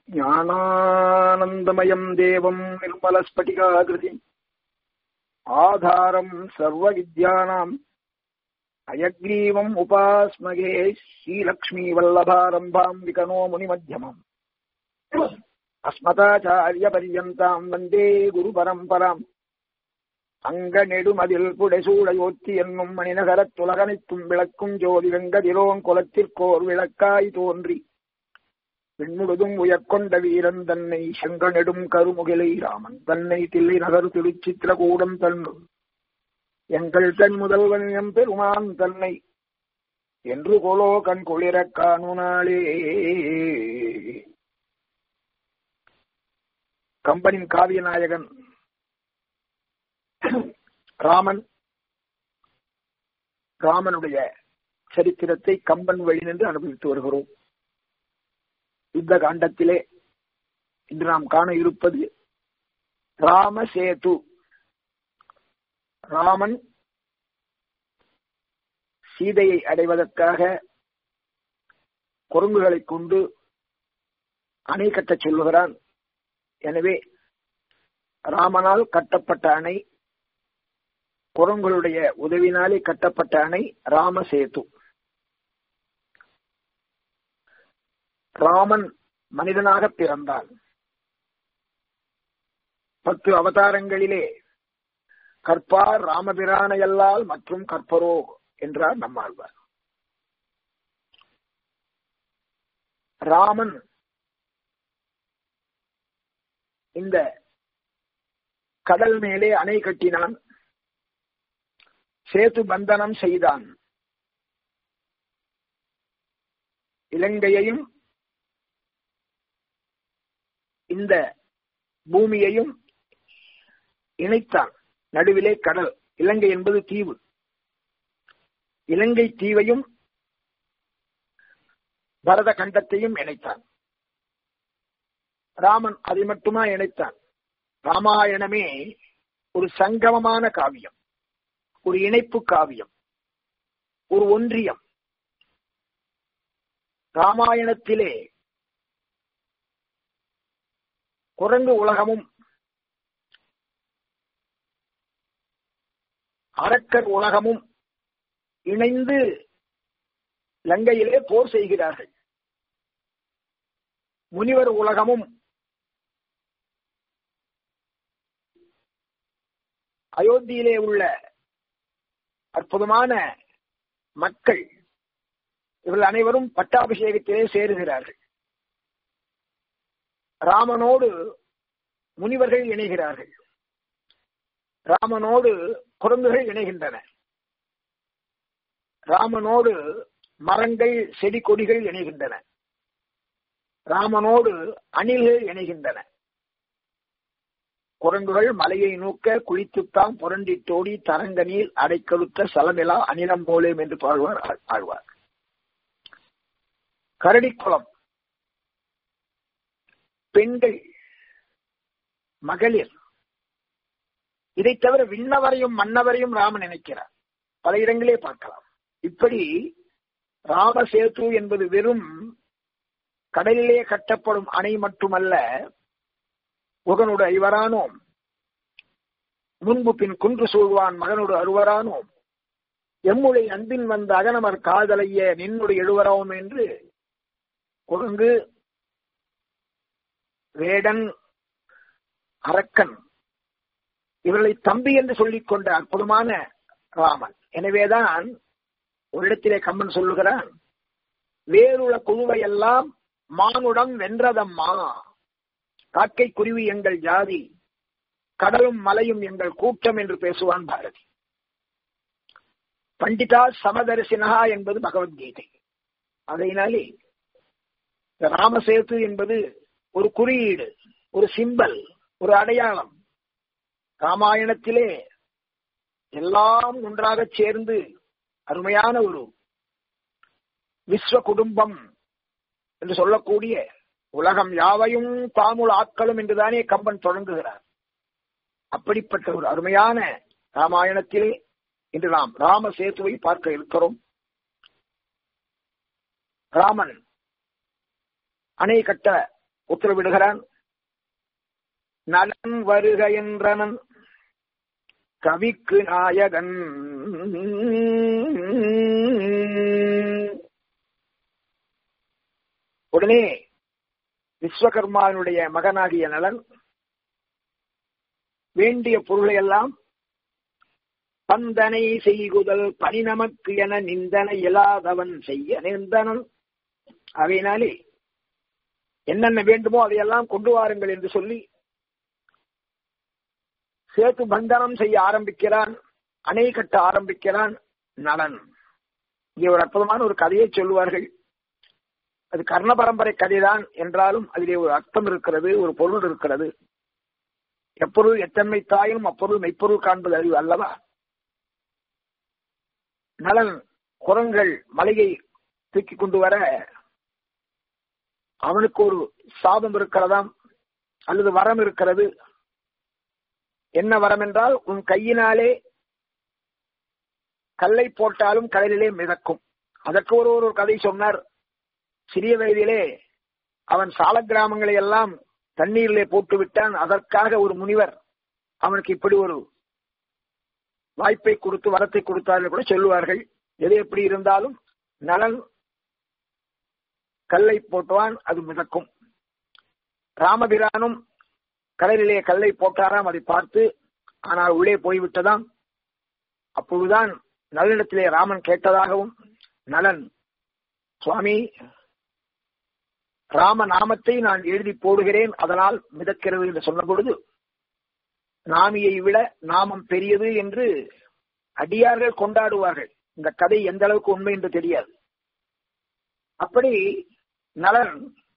ज्ञानानन्दमयम् देवम् निर्मलस्फटिकाकृतिम् आधारम् सर्वविद्यानाम् अयग्रीवम् उपास्मगे श्रीलक्ष्मीवल्लभारम्भाम् विकनो मुनिमध्यमम् अस्मदाचार्यपर्यन्ताम् वन्दे गुरुपरम्पराम् அங்கநெடுமதில் புடைசூடையோத்தி என்னும் மணிநகரத்துலகனைத்தும் விளக்கும் ஜோதி வெங்கதிரோன் குலத்திற்கோர் விளக்காய் தோன்றி விண்முழுதும் உயர்கொண்ட வீரன் தன்னை செங்கநெடும் கருமுகிலை ராமன் தன்னை தில்லை நகர் திருச்சித்திரகூடம் தன்னுள் எங்கள் கண் முதல்வன் எம் பெருமான் தன்னை என்று கொலோ கண் குளிரக் காணுனாளே கம்பனின் காவிய நாயகன் ராமன் ராமனுடைய சரித்திரத்தை கம்பன் வழி நின்று அனுபவித்து வருகிறோம் யுத்த காண்டத்திலே இன்று நாம் காண இருப்பது ராமசேது ராமன் சீதையை அடைவதற்காக குரங்குகளை கொண்டு அணை கட்டச் சொல்லுகிறான் எனவே ராமனால் கட்டப்பட்ட அணை குரங்களுடைய உதவினாலே கட்டப்பட்ட அணை ராமசேது ராமன் மனிதனாக பிறந்தான் பத்து அவதாரங்களிலே கற்பார் ராமபிரானையல்லால் மற்றும் கற்பரோ என்றார் நம்மாழ்வார் ராமன் இந்த கடல் மேலே அணை கட்டினான் சேது பந்தனம் செய்தான் இலங்கையையும் இந்த பூமியையும் இணைத்தான் நடுவிலே கடல் இலங்கை என்பது தீவு இலங்கை தீவையும் பரத கண்டத்தையும் இணைத்தான் ராமன் அதை மட்டுமா இணைத்தான் ராமாயணமே ஒரு சங்கமமான காவியம் ஒரு இணைப்பு காவியம் ஒரு ஒன்றியம் ராமாயணத்திலே குரங்கு உலகமும் அரக்கர் உலகமும் இணைந்து லங்கையிலே போர் செய்கிறார்கள் முனிவர் உலகமும் அயோத்தியிலே உள்ள அற்புதமான மக்கள் இவர்கள் அனைவரும் பட்டாபிஷேகத்திலே சேருகிறார்கள் ராமனோடு முனிவர்கள் இணைகிறார்கள் ராமனோடு குரங்குகள் இணைகின்றன ராமனோடு மரங்கள் செடி கொடிகள் இணைகின்றன ராமனோடு அணில்கள் இணைகின்றன குரங்குகள் மலையை நோக்க குளித்துத்தான் புரண்டிட்டோடி தரங்க நீர் அடைக்கழுத்த சலமிலா அனிலம் போலேம் என்று பாழ்வார் ஆழ்வார் கரடிக்குளம் பெண்கள் மகளிர் இதை தவிர விண்ணவரையும் மன்னவரையும் ராமன் நினைக்கிறார் பல இடங்களே பார்க்கலாம் இப்படி ராமசேது என்பது வெறும் கடலிலே கட்டப்படும் அணை மட்டுமல்ல உகனோடு ஐவரானோம் முன்பு பின் குன்று சூழ்வான் மகனோடு அறுவரானோம் எம்முடைய அன்பின் வந்த அகனமர் காதலைய நின்னுடைய எழுவராவோம் என்று குரங்கு வேடன் அரக்கன் இவர்களை தம்பி என்று சொல்லிக் கொண்ட அற்புதமான ராமன் எனவேதான் ஒரு இடத்திலே கம்மன் சொல்லுகிறான் வேறுள்ள குழுவை எல்லாம் மானுடம் வென்றதம்மா காக்கை குருவி எங்கள் ஜாதி கடலும் மலையும் எங்கள் கூட்டம் என்று பேசுவான் பாரதி பண்டிதா சமதரிசினகா என்பது பகவத்கீதை அதனாலே ராமசேது என்பது ஒரு குறியீடு ஒரு சிம்பல் ஒரு அடையாளம் ராமாயணத்திலே எல்லாம் ஒன்றாக சேர்ந்து அருமையான ஒரு விஸ்வ குடும்பம் என்று சொல்லக்கூடிய உலகம் யாவையும் தாமுள் ஆக்களும் என்றுதானே கம்பன் தொடங்குகிறார் அப்படிப்பட்ட ஒரு அருமையான ராமாயணத்திலே இன்று நாம் ராம சேத்துவை பார்க்க இருக்கிறோம் ராமன் அணை கட்ட உத்தரவிடுகிறான் நலன் வருக என்றனன் கவிக்கு நாயகன் உடனே விஸ்வகர்மாவினுடைய மகனாகிய நலன் வேண்டிய பொருளை எல்லாம் பந்தனை செய்குதல் பணி நமக்கு என நிந்தனை இயலாதவன் செய்ய நேர்ந்தனன் அவையினாலே என்னென்ன வேண்டுமோ அதையெல்லாம் கொண்டு வாருங்கள் என்று சொல்லி சேத்து பந்தனம் செய்ய ஆரம்பிக்கிறான் அணை கட்ட ஆரம்பிக்கிறான் நலன் இங்கே ஒரு அற்புதமான ஒரு கதையை சொல்லுவார்கள் அது கர்ண பரம்பரை கதைதான் என்றாலும் அதிலே ஒரு அர்த்தம் இருக்கிறது ஒரு பொருள் இருக்கிறது எப்பொருள் எத்தன்மை தாயும் அப்பொருள் மெய்ப்பொருள் காண்பது அறிவு அல்லவா நலன் குரங்கள் மலையை தூக்கி கொண்டு வர அவனுக்கு ஒரு சாபம் இருக்கிறதாம் அல்லது வரம் இருக்கிறது என்ன வரம் என்றால் உன் கையினாலே கல்லை போட்டாலும் கடலிலே மிதக்கும் அதற்கு ஒரு ஒரு கதை சொன்னார் சிறிய வயதிலே அவன் சால கிராமங்களை எல்லாம் தண்ணீரிலே போட்டு விட்டான் அதற்காக ஒரு முனிவர் அவனுக்கு இப்படி ஒரு வாய்ப்பை கொடுத்து வரத்தை கொடுத்தார்கள் கூட சொல்லுவார்கள் எது எப்படி இருந்தாலும் நலன் கல்லை போட்டுவான் அது மிதக்கும் ராமபிரானும் கடலிலே கல்லை போட்டாராம் அதை பார்த்து ஆனால் உள்ளே போய்விட்டதாம் அப்பொழுதுதான் நலனிடத்திலே ராமன் கேட்டதாகவும் நலன் சுவாமி ராம நாமத்தை நான் எழுதி போடுகிறேன் அதனால் மிதக்கிறது என்று சொன்ன பொழுது நாமியை விட நாமம் பெரியது என்று அடியார்கள் கொண்டாடுவார்கள் இந்த கதை எந்த அளவுக்கு உண்மை என்று தெரியாது அப்படி நலன்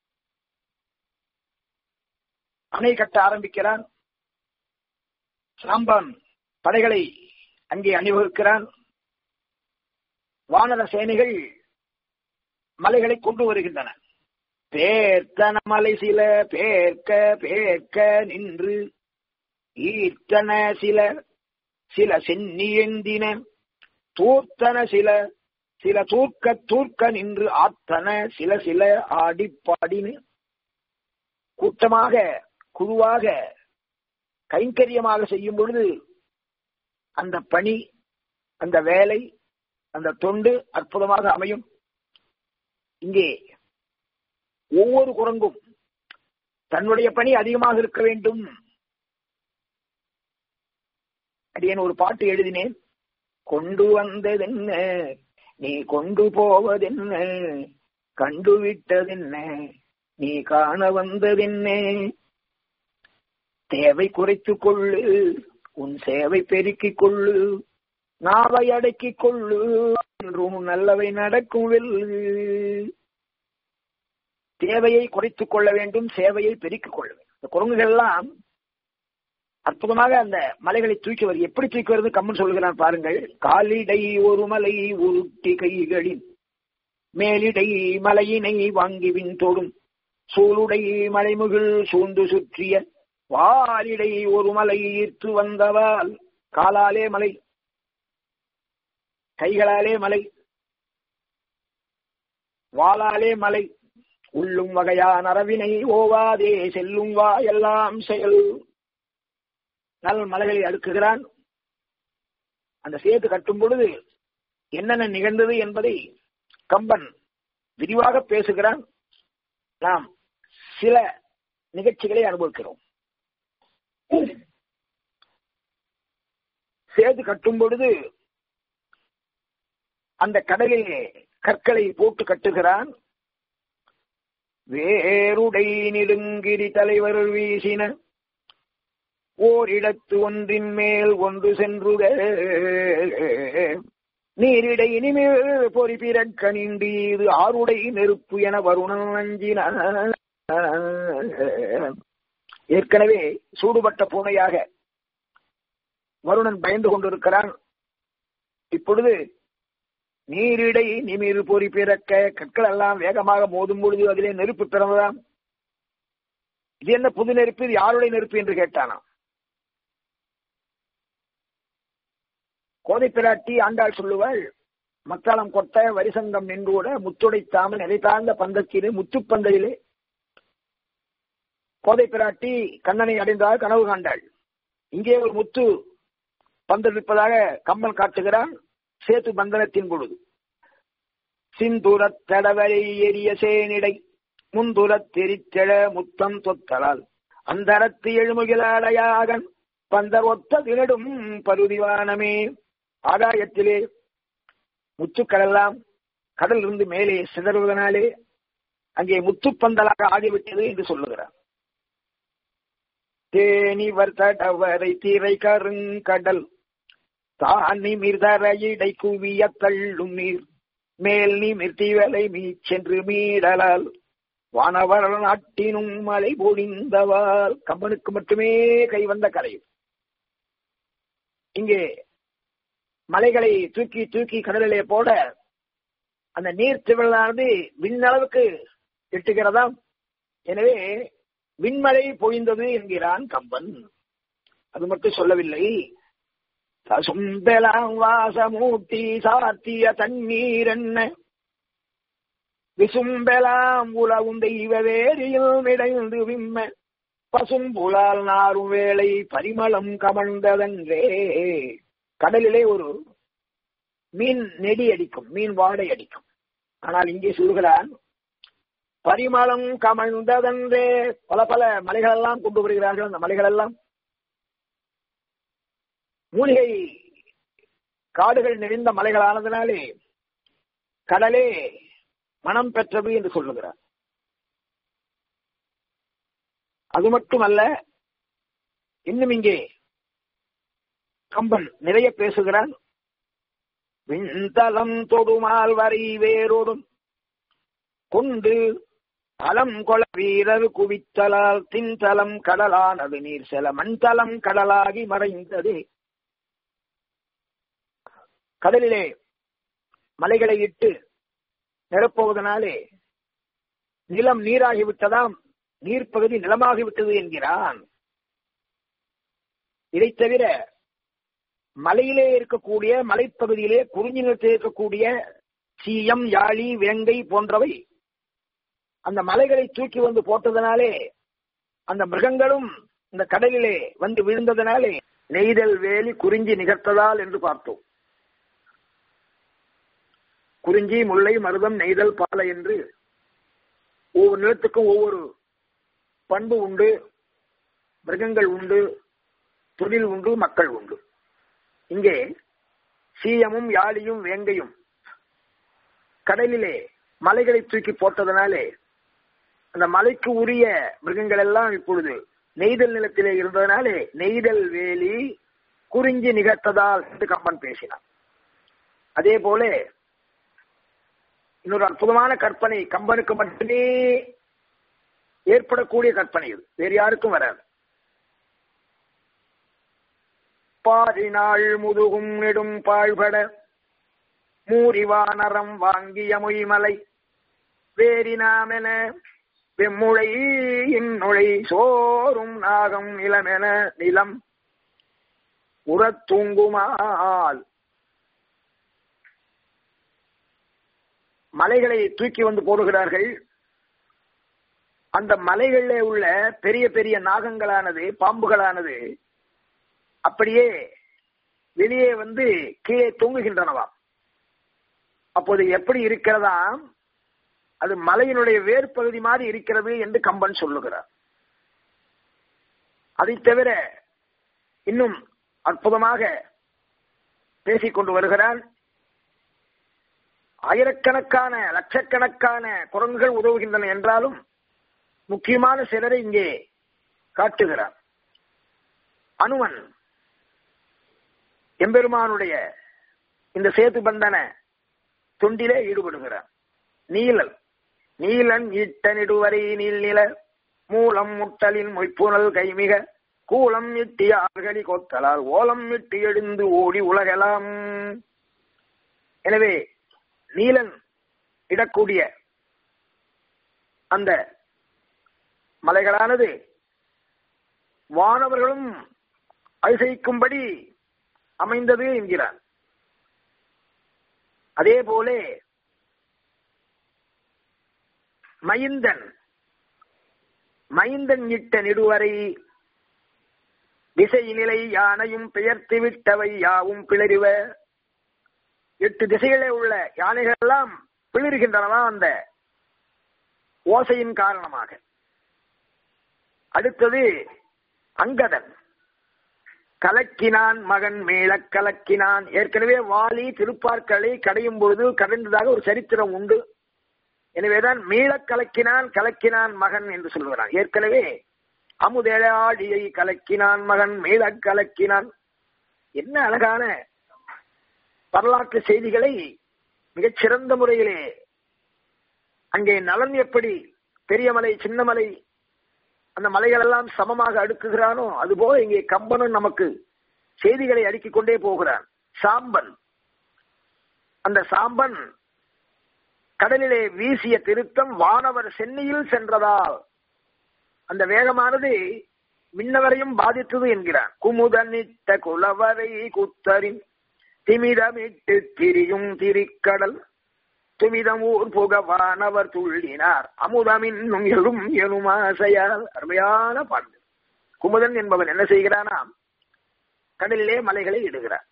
அணை கட்ட ஆரம்பிக்கிறான் சாம்பான் படைகளை அங்கே அணிவகுக்கிறான் வானர சேனைகள் மலைகளை கொண்டு வருகின்றன பேர்த்தன மலை சில பேர்க்க பேர்க்க நின்று ஈர்த்தன சில சில சென்னி எந்தின தூர்த்தன சில சில தூர்க்க தூர்க்க நின்று ஆத்தன சில சில ஆடி பாடின கூட்டமாக குழுவாக கைங்கரியமாக செய்யும் பொழுது அந்த பணி அந்த வேலை அந்த தொண்டு அற்புதமாக அமையும் இங்கே ஒவ்வொரு குரங்கும் தன்னுடைய பணி அதிகமாக இருக்க வேண்டும் அடியேன் ஒரு பாட்டு எழுதினேன் கொண்டு வந்ததென்ன நீ கொண்டு போவதென்ன கண்டு விட்டதென்ன நீ காண வந்ததென்ன தேவை குறைத்துக் கொள்ளு உன் சேவை பெருக்கிக் கொள்ளு நாவை அடக்கிக் கொள்ளு என்றும் நல்லவை நடக்கும் வெல்லு தேவையை குறைத்துக் கொள்ள வேண்டும் சேவையை பெருக்கிக் கொள்ள வேண்டும் இந்த குரங்குகள் எல்லாம் அற்புதமாக அந்த மலைகளை தூக்கி வருது எப்படி தூக்கி வருது கம்மன் சொல்கிறான் பாருங்கள் காலிடை ஒரு மலை உருட்டி கைகளில் மேலிடை மலையினை வாங்கி வின் தொடும் சூளுடை மலைமுகில் சூழ்ந்து சுற்றிய வாலிடை ஒரு மலை ஈர்த்து வந்தவால் காலாலே மலை கைகளாலே மலை வாளாலே மலை உள்ளும் வகையான அரவினை ஓவாதே செல்லும் வா எல்லாம் செயல் நல் மலைகளை அடுக்குகிறான் அந்த சேத்து கட்டும் பொழுது என்னென்ன நிகழ்ந்தது என்பதை கம்பன் விரிவாக பேசுகிறான் நாம் சில நிகழ்ச்சிகளை அனுபவிக்கிறோம் சேது கட்டும் பொழுது அந்த கடலில் கற்களை போட்டு கட்டுகிறான் வேருடை நெடுங்கிரி தலைவர் வீசின ஓரிடத்து ஒன்றின் மேல் ஒன்று சென்றுக நீரிடை இனிமேல் பொறி பிறக்க நின்று இது ஆருடை நெருப்பு என வருணன் அஞ்சின ஏற்கனவே சூடுபட்ட பூனையாக வருணன் பயந்து கொண்டிருக்கிறான் இப்பொழுது நீரிடை நிமிர் பொறி பிறக்க கற்கள் எல்லாம் வேகமாக மோதும் பொழுது அதிலே நெருப்பு பிறந்ததாம் இது என்ன புது நெருப்பு இது யாருடைய நெருப்பு என்று கேட்டானாம் கோதை பிராட்டி ஆண்டாள் சொல்லுவாள் மத்தாளம் கொட்ட வரிசங்கம் நின்றூட முத்துடை தாமன் நிலை தாழ்ந்த பந்தத்திலே முத்துப்பந்தையிலே கோதை பிராட்டி கண்ணனை அடைந்தால் கனவு காண்டாள் இங்கே ஒரு முத்து பந்தளிப்பதாக கம்பன் காட்டுகிறான் சேத்து பந்தனத்தின் பொழுது சிந்துரத் தடவரை எரிய சேனிடை முந்துரத் தெரித்தெழ முத்தம் தொத்தலால் அந்தரத்து எழுமுகிலாடையாகன் பந்தர் ஒத்த தினடும் பருதிவானமே ஆகாயத்திலே முத்துக்களெல்லாம் கடல் இருந்து மேலே சிதறுவதனாலே அங்கே முத்துப்பந்தலாக ஆகிவிட்டது என்று சொல்லுகிறார் தேனி வர்த்தடவரை தீரை கருங்கடல் தானி மிர்தரையிடை குவிய தள்ளும் நீர் மேல் நீ மிர்த்திவலை மீச்சென்று மீடலால் வானவர் நாட்டினும் மழை பொழிந்தவால் கம்பனுக்கு மட்டுமே கைவந்த கரை இங்கே மலைகளை தூக்கி தூக்கி கடலிலே போட அந்த நீர் திவளானது விண்ணளவுக்கு எட்டுகிறதாம் எனவே விண்மழை பொழிந்தது என்கிறான் கம்பன் அது மட்டும் சொல்லவில்லை பசும்பெலாம் வாசமூட்டி சாத்திய தண்ணீர் என்ன விசும்பெலாம் உலவும் தெய்வ வேரியில் மிடைந்து விம்ம பசும்புலால் நாரும் வேளை பரிமளம் கமழ்ந்ததன்றே கடலிலே ஒரு மீன் நெடி அடிக்கும் மீன் வாடை அடிக்கும் ஆனால் இங்கே சொல்கிறான் பரிமளம் கமழ்ந்ததன்றே பல பல மலைகள் எல்லாம் கொண்டு வருகிறார்கள் அந்த மலைகள் எல்லாம் மூலிகை காடுகள் நிறைந்த மலைகளானதினாலே கடலே மனம் பெற்றது என்று சொல்லுகிறார் அது மட்டுமல்ல இன்னும் இங்கே கம்பன் நிறைய பேசுகிறான் விண்தலம் தொடுமால் வரை வேரோடும் கொண்டு அலம் கொல வீரர் குவித்தலால் தின்தலம் கடலானது நீர் செல மண்தலம் கடலாகி மறைந்தது கடலிலே மலைகளை இட்டு நிரப்புவதனாலே நிலம் நீராகிவிட்டதாம் நீர்ப்பகுதி நிலமாகிவிட்டது என்கிறான் இதை தவிர மலையிலே இருக்கக்கூடிய மலைப்பகுதியிலே குறிஞ்சி நிலத்தில் இருக்கக்கூடிய சீயம் யாழி வேங்கை போன்றவை அந்த மலைகளை தூக்கி வந்து போட்டதனாலே அந்த மிருகங்களும் இந்த கடலிலே வந்து விழுந்ததனாலே நெய்தல் வேலி குறிஞ்சி நிகழ்த்ததால் என்று பார்த்தோம் குறிஞ்சி முல்லை மருதம் நெய்தல் பாலை என்று ஒவ்வொரு நிலத்துக்கும் ஒவ்வொரு பண்பு உண்டு மிருகங்கள் உண்டு தொழில் உண்டு மக்கள் உண்டு இங்கே சீயமும் யாழியும் வேங்கையும் கடலிலே மலைகளை தூக்கி போட்டதனாலே அந்த மலைக்கு உரிய மிருகங்கள் எல்லாம் இப்பொழுது நெய்தல் நிலத்திலே இருந்ததனாலே நெய்தல் வேலி குறிஞ்சி நிகழ்த்ததால் என்று கம்பன் பேசினான் அதே போல இன்னொரு அற்புதமான கற்பனை கம்பனுக்கு மட்டுமே ஏற்படக்கூடிய கற்பனை இது வேறு யாருக்கும் வராது பாரினாள் முதுகும் நெடும் பாழ்பட மூரிவானரம் வாங்கிய மொய்மலை வேறினாமென வெம்முளை இந்நுழை சோறும் நாகம் நிலமென நிலம் உறத் தூங்குமால் மலைகளை தூக்கி வந்து போடுகிறார்கள் அந்த மலைகளிலே உள்ள பெரிய பெரிய நாகங்களானது பாம்புகளானது அப்படியே வெளியே வந்து கீழே தூங்குகின்றனவாம் அப்போது எப்படி இருக்கிறதா அது மலையினுடைய வேர்பகுதி மாதிரி இருக்கிறது என்று கம்பன் சொல்லுகிறார் அதை தவிர இன்னும் அற்புதமாக பேசிக் கொண்டு வருகிறான் ஆயிரக்கணக்கான லட்சக்கணக்கான குரங்குகள் உதவுகின்றன என்றாலும் முக்கியமான சிலரை இங்கே காட்டுகிறார் அனுமன் எம்பெருமானுடைய இந்த சேது பந்தன தொண்டிலே ஈடுபடுகிறார் நீலல் நீலன் ஈட்டனிடுவரை நீள்நில மூலம் முட்டலின் மொய்ப்புணல் கைமிக கூலம் இட்டிய ஆர்கலி கொத்தலால் ஓலம் இட்டு எழுந்து ஓடி உலகலாம் எனவே நீலன் இடக்கூடிய அந்த மலைகளானது வானவர்களும் அதிசயிக்கும்படி அமைந்தது என்கிறார் அதே போல மைந்தன் மைந்தன் இட்ட நெடுவரை திசை நிலை யானையும் பெயர்த்து விட்டவை யாவும் பிளறிவ எட்டு திசைகளே உள்ள யானைகள் எல்லாம் பிளிர்கின்றனவா அந்த ஓசையின் காரணமாக அடுத்தது அங்கதன் கலக்கினான் மகன் மேளக் கலக்கினான் ஏற்கனவே வாலி திருப்பார்களை கடையும் பொழுது கடைந்ததாக ஒரு சரித்திரம் உண்டு எனவேதான் மீளக் கலக்கினான் கலக்கினான் மகன் என்று சொல்லுகிறான் ஏற்கனவே அமுதேழாடியை கலக்கினான் மகன் மீளக் கலக்கினான் என்ன அழகான வரலாற்று செய்திகளை மிகச் சிறந்த முறையிலே அங்கே நலன் எப்படி பெரிய மலை சின்ன மலை அந்த மலைகள் எல்லாம் சமமாக அடுக்குகிறானோ அதுபோல இங்கே கம்பனும் நமக்கு செய்திகளை அடுக்கிக் கொண்டே போகிறான் சாம்பன் அந்த சாம்பன் கடலிலே வீசிய திருத்தம் வானவர் சென்னையில் சென்றதால் அந்த வேகமானது விண்ணவரையும் பாதித்தது என்கிறான் குமுதனிட்ட குலவரை குத்தரின் திமிதமிட்டு திரியும் திரிக்கடல் துமிதம் ஊர் புகவானவர் துள்ளினார் அமுதமின்னும் எழும் எனுமாசையால் அருமையான பாட்டு குமுதன் என்பவன் என்ன செய்கிறானாம் கடலிலே மலைகளை இடுகிறான்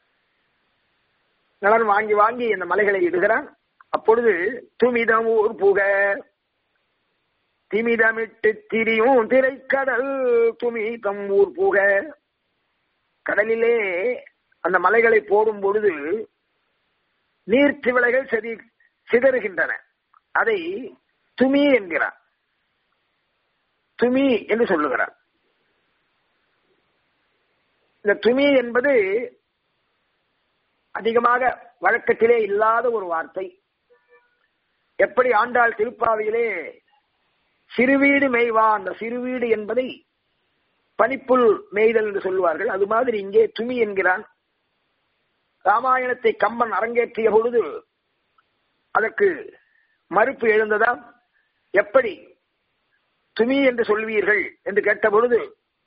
நலன் வாங்கி வாங்கி இந்த மலைகளை இடுகிறான் அப்பொழுது துமிதம் ஊர் புக திமிதமிட்டு திரியும் திரைக்கடல் துமிதம் ஊர் புக கடலிலே அந்த மலைகளை போடும் பொழுது நீர்த்திவளைகள் செதி சிதறுகின்றன அதை துமி என்கிறார் துமி என்று சொல்லுகிறார் இந்த துமி என்பது அதிகமாக வழக்கத்திலே இல்லாத ஒரு வார்த்தை எப்படி ஆண்டாள் திருப்பாவையிலே சிறுவீடு மேய்வா அந்த சிறுவீடு என்பதை பனிப்புல் மேய்தல் என்று சொல்லுவார்கள் அது மாதிரி இங்கே துமி என்கிறான் ராமாயணத்தை கம்பன் அரங்கேற்றிய பொழுது அதற்கு மறுப்பு எழுந்ததாம் எப்படி துமி என்று சொல்வீர்கள் என்று கேட்ட பொழுது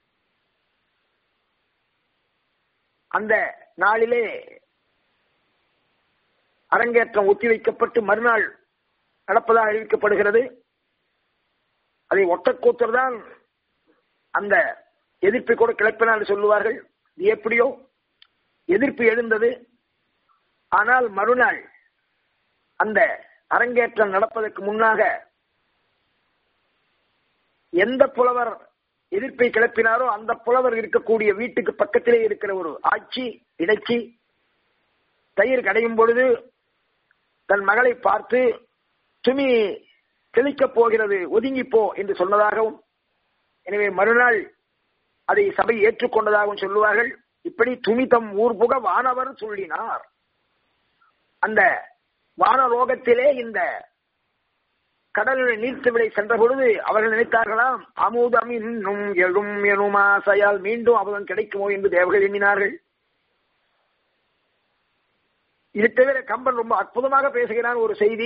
அந்த நாளிலே அரங்கேற்றம் ஒத்திவைக்கப்பட்டு மறுநாள் நடப்பதாக அறிவிக்கப்படுகிறது அதை ஒட்டக்கூத்தர் தான் அந்த எதிர்ப்பை கூட கிளப்பினால் சொல்லுவார்கள் இது எப்படியோ எதிர்ப்பு எழுந்தது ஆனால் மறுநாள் அந்த அரங்கேற்றம் நடப்பதற்கு முன்னாக எந்த புலவர் எதிர்ப்பை கிளப்பினாரோ அந்த புலவர் இருக்கக்கூடிய வீட்டுக்கு பக்கத்திலே இருக்கிற ஒரு ஆட்சி இடைச்சி தயிர் கடையும் பொழுது தன் மகளை பார்த்து துமி தெளிக்கப் போகிறது ஒதுங்கி போ என்று சொன்னதாகவும் எனவே மறுநாள் அதை சபை ஏற்றுக்கொண்டதாகவும் சொல்லுவார்கள் இப்படி துமிதம் ஊர் புக வானவர் சொல்லினார் அந்த வானலோகத்திலே இந்த கடலுடைய நீர்த்துவிடை சென்ற பொழுது அவர்கள் நினைத்தார்களாம் அமுதம் இன்னும் எழும் எனுமாசையால் மீண்டும் அமுதம் கிடைக்குமோ என்று தேவர்கள் எண்ணினார்கள் இது தவிர கம்பன் ரொம்ப அற்புதமாக பேசுகிறான் ஒரு செய்தி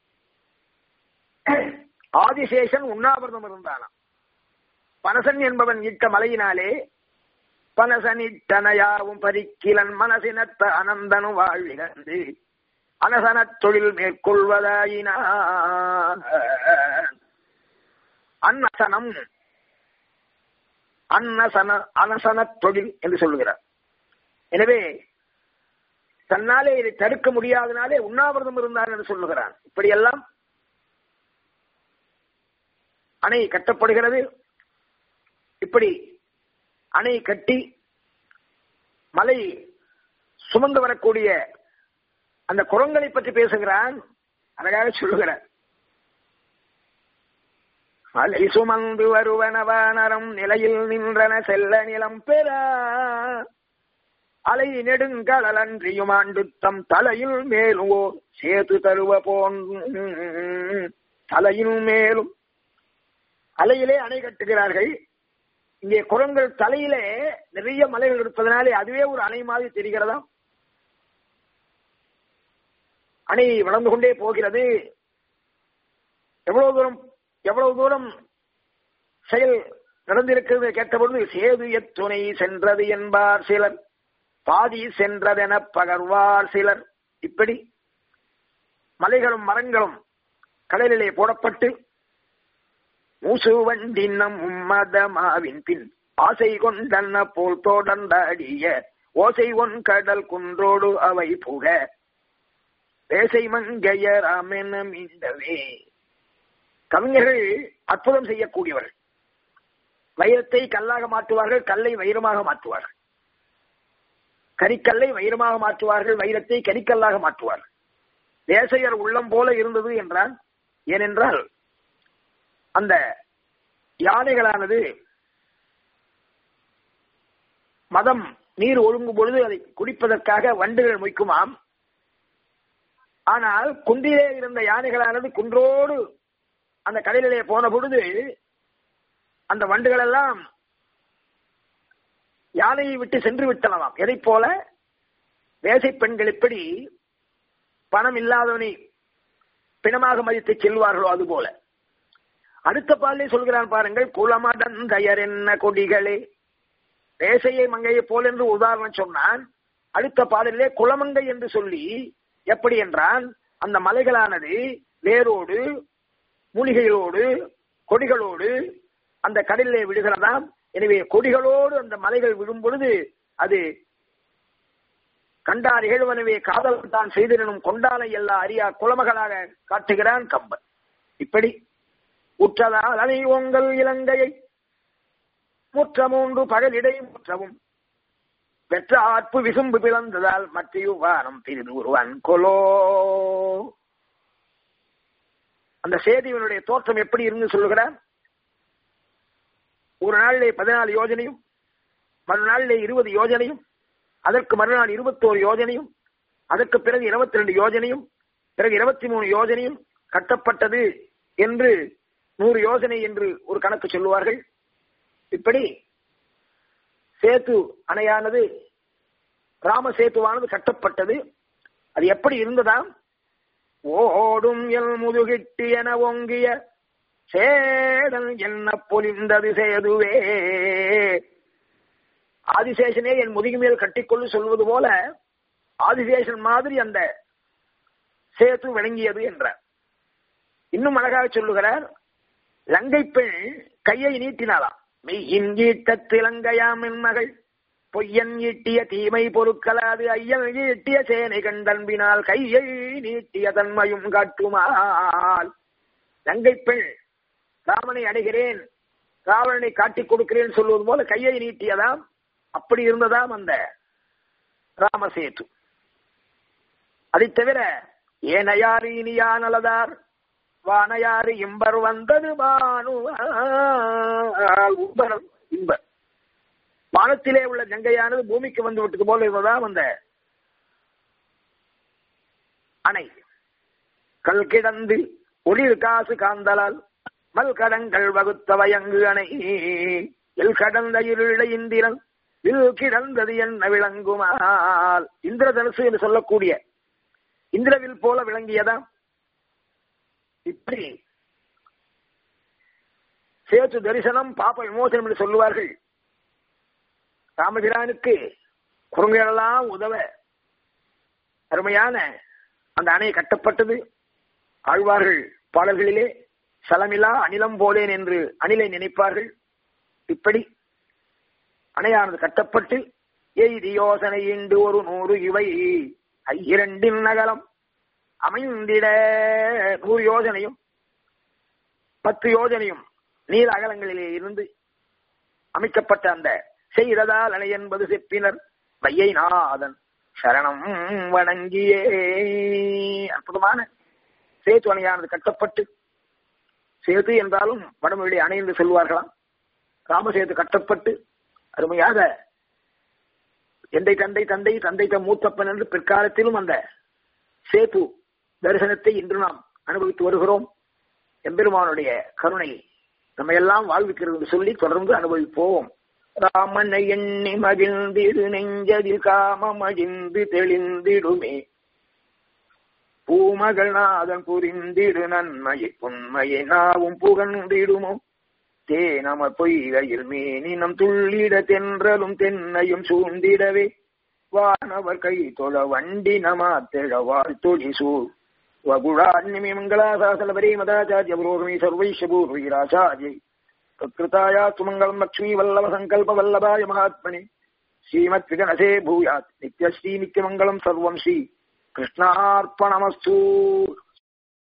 ஆதிசேஷன் உண்ணாவிரதம் இருந்தானாம் பனசன் என்பவன் இட்ட மலையினாலே பனசனிட்டனையாவும் பரிக்கிலன் மனசினத்த அனந்தனு வாழ்விழந்து அனசன தொழில் மேற்கொள்வதாயினா அன்னசனம் அன்னசன அனசன தொழில் என்று சொல்லுகிறார் எனவே தன்னாலே இதை தடுக்க முடியாதனாலே உண்ணாவிரதம் இருந்தார் என்று சொல்லுகிறான் இப்படியெல்லாம் அணை கட்டப்படுகிறது இப்படி அணை கட்டி மலை சுமந்து வரக்கூடிய அந்த குரங்களை பற்றி பேசுகிறான் அழகாக சொல்லுகிறார் அலை சுமந்து வருவனவானரம் நிலையில் நின்றன செல்ல நிலம் பெறா அலை நெடுங்கலன்றியும் ஆண்டு தம் தலையில் மேலும் ஓர் சேது தருவ போன் தலையில் மேலும் அலையிலே அணை கட்டுகிறார்கள் இங்கே குரங்கள் தலையிலே நிறைய மலைகள் இருப்பதனாலே அதுவே ஒரு அணை மாதிரி தெரிகிறதா அணை வளர்ந்து கொண்டே போகிறது எவ்வளவு தூரம் எவ்வளவு தூரம் செயல் நடந்திருக்கிறது கேட்டபொழுது சேது எத்துணை சென்றது என்பார் சிலர் பாதி சென்றதென பகர்வார் சிலர் இப்படி மலைகளும் மரங்களும் கடலிலே போடப்பட்டு மூசு வண்டினம் உம்மதமாவின் பின் ஆசை கொண்டன போல் தொடர்ந்தாடிய ஓசை ஒன் கடல் குன்றோடு அவை புக பேசை மங்கையராமென மீண்டவே கவிஞர்கள் அற்புதம் செய்யக்கூடியவர்கள் வைரத்தை கல்லாக மாற்றுவார்கள் கல்லை வைரமாக மாற்றுவார்கள் கரிக்கல்லை வைரமாக மாற்றுவார்கள் வைரத்தை கரிக்கல்லாக மாற்றுவார்கள் தேசையர் உள்ளம் போல இருந்தது என்றால் ஏனென்றால் அந்த யானைகளானது மதம் நீர் ஒழுங்கும் பொழுது அதை குடிப்பதற்காக வண்டுகள் மொய்க்குமாம் ஆனால் குன்றிலே இருந்த யானைகளானது குன்றோடு அந்த கடலிலே போன பொழுது அந்த வண்டுகள் எல்லாம் யானையை விட்டு சென்று விட்டனவாம் எதை போல வேசை பெண்கள் எப்படி பணம் இல்லாதவனை பிணமாக மதித்து செல்வார்களோ அது போல அடுத்த பாலே சொல்கிறான் பாருங்கள் குளமடந்தயர் என்ன கொடிகளே வேசையை மங்கையை போல என்று உதாரணம் சொன்னான் அடுத்த பாடலிலே குளமங்கை என்று சொல்லி எப்படி என்றால் அந்த மலைகளானது வேரோடு மூலிகைகளோடு கொடிகளோடு அந்த கடலிலே விடுகிறதாம் எனவே கொடிகளோடு அந்த மலைகள் விடும் பொழுது அது கண்டார் இகழ்வனவே காதல் தான் செய்திடனும் கொண்டானை எல்லா அறியா குளமகளாக காட்டுகிறான் கம்பன் இப்படி உற்றதால் அணை உங்கள் இலங்கையை முற்ற மூன்று பகலிடை முற்றவும் வெற்ற ஆற்பு விசும்பு பிளந்ததால் மற்றையுவானம் பிரிது ஒருவன் கொலோ அந்த சேதிவனுடைய தோற்றம் எப்படி இருந்து சொல்லுகிறார் ஒரு நாளிலே பதினாலு யோஜனையும் மறுநாளிலே இருபது யோஜனையும் அதற்கு மறுநாள் இருபத்தோரு யோஜனையும் அதற்கு பிறகு இருபத்தி ரெண்டு யோஜனையும் பிறகு இருபத்தி மூணு யோஜனையும் கட்டப்பட்டது என்று நூறு யோஜனை என்று ஒரு கணக்கு சொல்லுவார்கள் இப்படி சேத்து அணையானது ராம சேத்துவானது கட்டப்பட்டது அது எப்படி இருந்ததாம் ஓடும் எல் முதுகிட்டு என ஓங்கிய சேடல் என்ன பொலிந்தது சேதுவே ஆதிசேஷனே என் முதுகு மேல் கட்டிக்கொள்ளு சொல்வது போல ஆதிசேஷன் மாதிரி அந்த சேத்து விளங்கியது என்றார் இன்னும் அழகாக சொல்லுகிறார் லங்கை பெண் கையை நீட்டினாளாம் மெய்யின் ஈட்ட திலங்கையாம் என் மகள் பொய்யன் ஈட்டிய தீமை பொருட்களாது ஐயன் ஈட்டிய சேனை கண்டன்பினால் கையை நீட்டிய தன்மையும் காட்டுமால் லங்கை பெண் ராமனை அடைகிறேன் ராவணனை காட்டிக் கொடுக்கிறேன் சொல்வது போல கையை நீட்டியதாம் அப்படி இருந்ததாம் அந்த ராமசேது அதை தவிர ஏனையாறு இனியானலதார் வானையாறு இம்பர் வந்தது பானுவார் இம்பர் வானத்திலே உள்ள கங்கையானது பூமிக்கு வந்து விட்டது போல இருந்ததாம் அந்த அணை கல் கிடந்து ஒளிர் காசு காந்தலால் மல்கடங்கள் வகுத்த வயங்கு அணை எல் கடந்த இருள இந்திரன் வில் கிடந்தது என்ன விளங்குமால் இந்திரதனுசு என்று சொல்லக்கூடிய இந்திரவில் போல விளங்கியதாம் இப்படி சேத்து தரிசனம் பாப்ப விமோசனம் என்று சொல்லுவார்கள் ராமபிரானுக்கு குரங்குகளெல்லாம் உதவ அருமையான அந்த அணை கட்டப்பட்டது ஆழ்வார்கள் பாடல்களிலே சலமிலா அனிலம் போலேன் என்று அணிலை நினைப்பார்கள் இப்படி அணையானது கட்டப்பட்டு எய்தி யோசனை இண்டு ஒரு நூறு இவை இரண்டின் நகரம் அமைந்திட நூறு யோஜனையும் பத்து யோஜனையும் நீர் அகலங்களிலே இருந்து அமைக்கப்பட்ட அந்த செய்ததால் அணை என்பது செப்பினர் வையை நாதன் சரணம் வணங்கியே அற்புதமான சேத்து அணையானது கட்டப்பட்டு சேது என்றாலும் வடமொழி அணை என்று சொல்வார்களாம் ராமசேது கட்டப்பட்டு அருமையாக எந்தை தந்தை தந்தை தந்தை தம் மூத்தப்பன் என்று பிற்காலத்திலும் அந்த சேது தரிசனத்தை இன்று நாம் அனுபவித்து வருகிறோம் எம்பெருமானுடைய கருணை நம்ம எல்லாம் வாழ்விக்கிறது என்று சொல்லி தொடர்ந்து அனுபவிப்போம் ராமனை எண்ணி மகிழ்ந்திடு நெஞ்சதில் காமம் அழிந்து தெளிந்திடுமே பூமகள் நாதன் புரிந்திடு நன்மையை புண்மையை நாவும் புகழ்ந்திடுமோ தேனம பொய்கையில் மேனினம் துள்ளிட தென்றலும் தென்னையும் சூழ்ந்திடவே வானவர் கை தொழ வண்டி நமாத்திழ வாழ்த்தொழி சூழ் वगुणान्यमी मङ्गलासासलपरी मदाचार्य पुरोगमी सर्वैश्य पूर्वीराचार्यै तत्कृतायास्तु मङ्गलम् लक्ष्मीवल्लभसङ्कल्पवल्लभाय महात्मने श्रीमद्विगणसे भूयात् नित्यश्री नित्यमङ्गलम् सर्वम् श्री कृष्णार्पणमस्तु